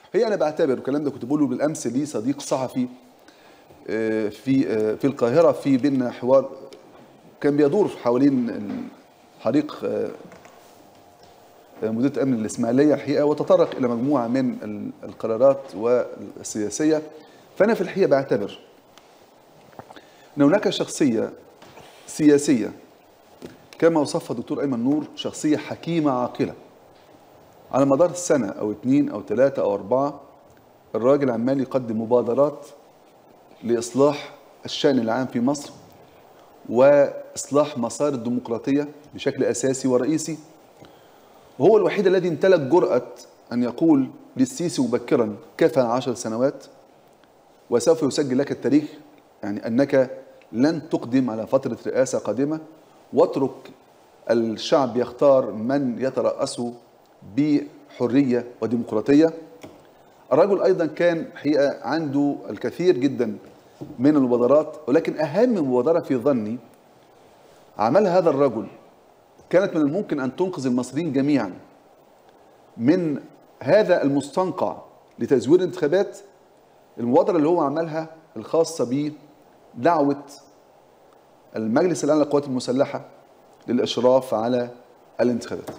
هي انا بعتبر الكلام ده كنت بقوله بالامس لي صديق صحفي آه، في آه، في القاهره في بيننا حوار كان بيدور حوالين حريق آه، آه، مديريه امن الاسماعيليه الحقيقه وتطرق الى مجموعه من ال- القرارات والسياسيه فانا في الحقيقه بعتبر ان هناك شخصيه سياسيه كما وصفها الدكتور ايمن نور شخصيه حكيمه عاقله على مدار سنه او اثنين او ثلاثه او اربعه الراجل عمال يقدم مبادرات لاصلاح الشان العام في مصر واصلاح مسار الديمقراطيه بشكل اساسي ورئيسي وهو الوحيد الذي امتلك جرأة أن يقول للسيسي مبكرا كفى عشر سنوات وسوف يسجل لك التاريخ يعني أنك لن تقدم على فترة رئاسة قادمة واترك الشعب يختار من يترأسه بحرية وديمقراطية الرجل أيضا كان حقيقة عنده الكثير جدا من المبادرات ولكن أهم مبادرة في ظني عملها هذا الرجل كانت من الممكن أن تنقذ المصريين جميعا من هذا المستنقع لتزوير الانتخابات المبادرة اللي هو عملها الخاصة بدعوة المجلس الأعلى للقوات المسلحة للإشراف على الانتخابات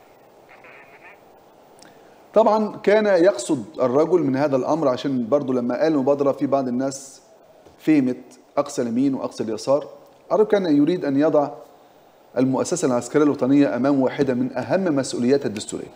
طبعا كان يقصد الرجل من هذا الأمر عشان برضو لما قال المبادرة في بعض الناس فهمت أقصى اليمين وأقصى اليسار الرجل كان يريد أن يضع المؤسسة العسكرية الوطنية أمام واحدة من أهم مسؤولياتها الدستورية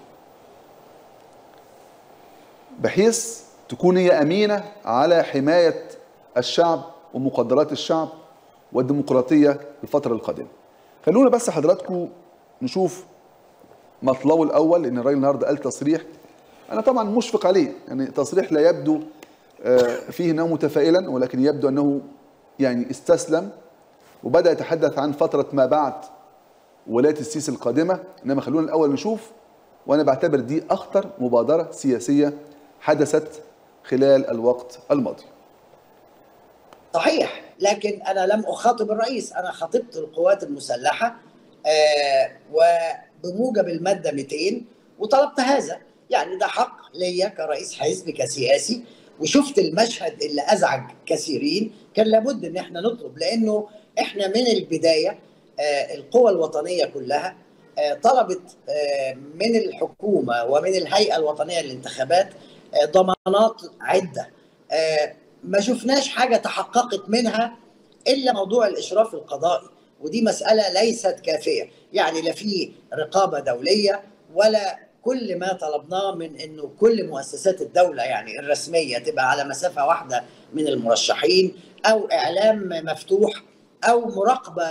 بحيث تكون هي أمينة على حماية الشعب ومقدرات الشعب والديمقراطية الفترة القادمة خلونا بس حضراتكم نشوف مطلبه الأول لأن الراجل النهاردة قال تصريح أنا طبعا مشفق عليه يعني تصريح لا يبدو آه، فيه أنه متفائلا ولكن يبدو أنه يعني استسلم وبدأ يتحدث عن فترة ما بعد ولاية السيسي القادمة إنما خلونا الأول نشوف وأنا بعتبر دي أخطر مبادرة سياسية حدثت خلال الوقت الماضي صحيح لكن انا لم اخاطب الرئيس انا خاطبت القوات المسلحه آه وبموجب الماده 200 وطلبت هذا يعني ده حق ليا كرئيس حزب كسياسي وشفت المشهد اللي ازعج كثيرين كان لابد ان احنا نطلب لانه احنا من البدايه آه القوى الوطنيه كلها آه طلبت آه من الحكومه ومن الهيئه الوطنيه للانتخابات آه ضمانات عده آه ما شفناش حاجه تحققت منها الا موضوع الاشراف القضائي ودي مساله ليست كافيه يعني لا في رقابه دوليه ولا كل ما طلبناه من انه كل مؤسسات الدوله يعني الرسميه تبقى على مسافه واحده من المرشحين او اعلام مفتوح او مراقبه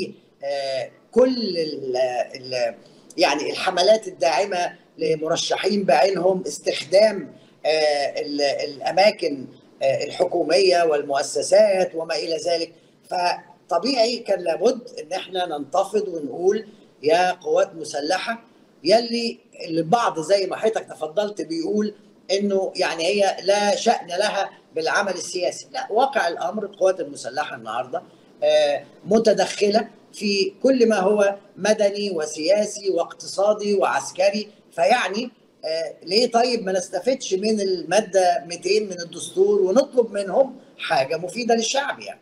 لكل ال ال يعني الحملات الداعمه لمرشحين بعينهم استخدام الاماكن الحكوميه والمؤسسات وما الى ذلك فطبيعي كان لابد ان احنا ننتفض ونقول يا قوات مسلحه يلي البعض زي ما حضرتك تفضلت بيقول انه يعني هي لا شان لها بالعمل السياسي لا واقع الامر القوات المسلحه النهارده متدخله في كل ما هو مدني وسياسي واقتصادي وعسكري فيعني آه ليه طيب ما نستفدش من المادة 200 من الدستور ونطلب منهم حاجة مفيدة للشعب يعني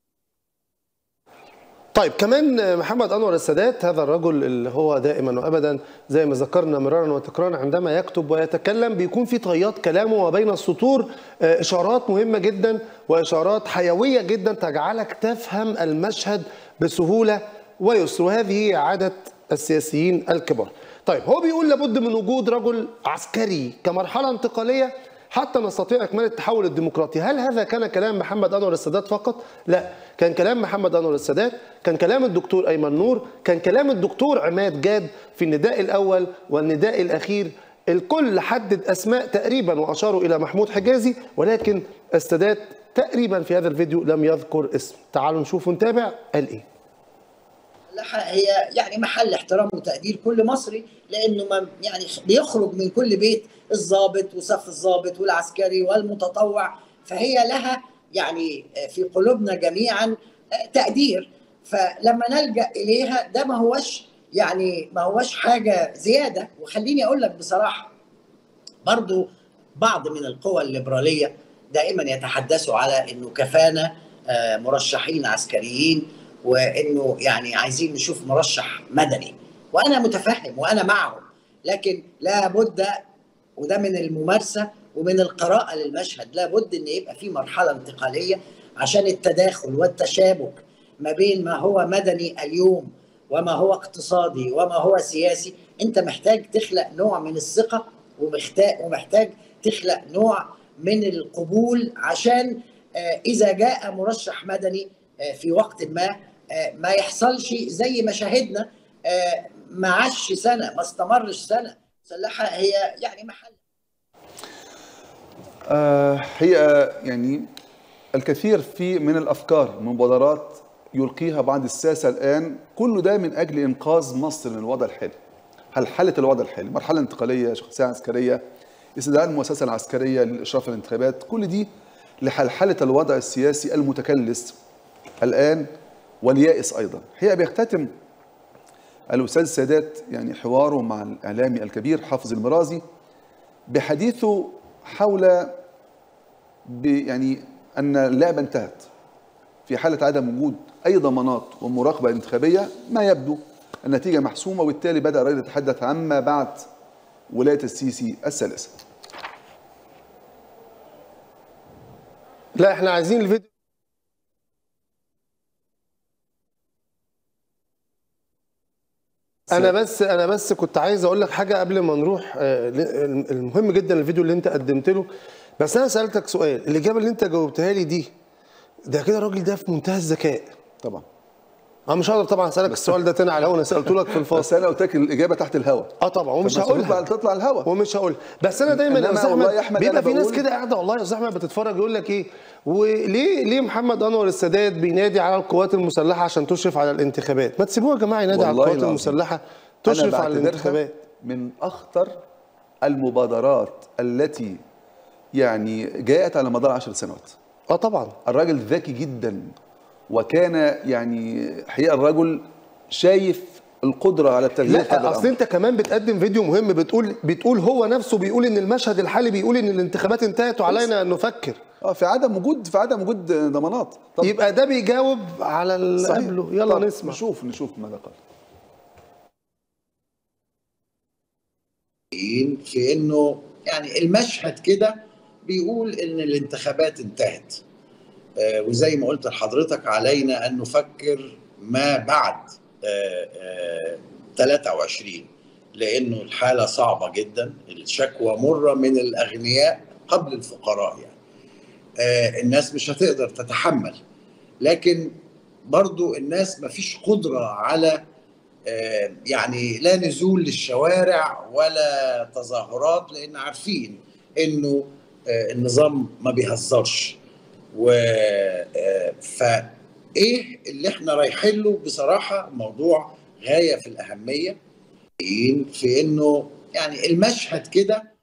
طيب كمان محمد انور السادات هذا الرجل اللي هو دائما وابدا زي ما ذكرنا مرارا وتكرارا عندما يكتب ويتكلم بيكون في طيات كلامه وبين السطور اشارات مهمه جدا واشارات حيويه جدا تجعلك تفهم المشهد بسهوله ويسر وهذه عاده السياسيين الكبار. طيب هو بيقول لابد من وجود رجل عسكري كمرحله انتقاليه حتى نستطيع اكمال التحول الديمقراطي، هل هذا كان كلام محمد انور السادات فقط؟ لا، كان كلام محمد انور السادات، كان كلام الدكتور ايمن نور، كان كلام الدكتور عماد جاد في النداء الاول والنداء الاخير، الكل حدد اسماء تقريبا واشاروا الى محمود حجازي ولكن السادات تقريبا في هذا الفيديو لم يذكر اسم، تعالوا نشوف ونتابع قال ايه. هي يعني محل احترام وتقدير كل مصري لانه ما يعني بيخرج من كل بيت الضابط وصف الضابط والعسكري والمتطوع فهي لها يعني في قلوبنا جميعا تقدير فلما نلجا اليها ده ما هوش يعني ما هوش حاجه زياده وخليني اقول لك بصراحه برضو بعض من القوى الليبراليه دائما يتحدثوا على انه كفانا آه، مرشحين عسكريين وانه يعني عايزين نشوف مرشح مدني وانا متفهم وانا معهم لكن لابد وده من الممارسه ومن القراءه للمشهد لابد ان يبقى في مرحله انتقاليه عشان التداخل والتشابك ما بين ما هو مدني اليوم وما هو اقتصادي وما هو سياسي انت محتاج تخلق نوع من الثقه ومحتاج ومحتاج تخلق نوع من القبول عشان آه، اذا جاء مرشح مدني آه، في وقت ما آه، ما يحصلش زي ما شاهدنا آه، ما عاش سنه ما استمرش سنه مسلحه هي يعني محل آه، هي يعني الكثير في من الافكار مبادرات يلقيها بعض الساسه الان كل ده من اجل انقاذ مصر من الوضع الحالي هل حلت الوضع الحالي مرحله انتقاليه شخصيه عسكريه استدعاء المؤسسه العسكريه للاشراف على الانتخابات كل دي لحلحله الوضع السياسي المتكلس الان واليائس ايضا هي بيختتم الاستاذ السادات يعني حواره مع الاعلامي الكبير حافظ المرازي بحديثه حول ب- يعني ان اللعبه انتهت في حاله عدم وجود اي ضمانات ومراقبه انتخابيه ما يبدو النتيجه محسومه وبالتالي بدا الرجل يتحدث عما بعد ولايه السيسي الثالثه لا احنا عايزين الفيديو انا بس انا بس كنت عايز اقول لك حاجه قبل ما نروح آه، ل- المهم جدا الفيديو اللي انت قدمت له بس انا سالتك سؤال الاجابه اللي انت جاوبتها لي دي ده كده الراجل ده في منتهى الذكاء طبعا انا مش هقدر طبعا اسالك السؤال ده تاني على الهوا انا سالته لك في بس الفاصل انا قلت لك الاجابه تحت الهواء اه طبعا ومش فالمفروض هقولها بقى تطلع الهواء ومش هقول بس انا دايما يا إنما استاذ والله احمد يا أحمد بيبقى أنا في ناس بقول- كده قاعده والله يا استاذ احمد بتتفرج يقول لك ايه وليه ليه محمد انور السادات بينادي على القوات المسلحه عشان تشرف على الانتخابات ما تسيبوها يا جماعه ينادي على والله القوات العظيم. المسلحه أنا تشرف على بعتبرها الانتخابات من اخطر المبادرات التي يعني جاءت على مدار عشر سنوات اه طبعا الراجل ذكي جدا وكان يعني حقيقه الرجل شايف القدره على التغيير قبل لا اصل الأمر. انت كمان بتقدم فيديو مهم بتقول بتقول هو نفسه بيقول ان المشهد الحالي بيقول ان الانتخابات انتهت وعلينا ان نفكر اه في عدم وجود في عدم وجود ضمانات طب يبقى ده بيجاوب على اللي صحيح. قبله يلا طب نسمع نشوف نشوف ماذا قال في انه يعني المشهد كده بيقول ان الانتخابات انتهت آه، وزي ما قلت لحضرتك علينا ان نفكر ما بعد آه، آه، 23 لانه الحاله صعبه جدا الشكوى مره من الاغنياء قبل الفقراء يعني آه، الناس مش هتقدر تتحمل لكن برضو الناس ما فيش قدره على آه، يعني لا نزول للشوارع ولا تظاهرات لان عارفين انه آه، النظام ما بيهزرش و آه، فايه اللي احنا رايحين له بصراحه موضوع غايه في الاهميه في انه يعني المشهد كده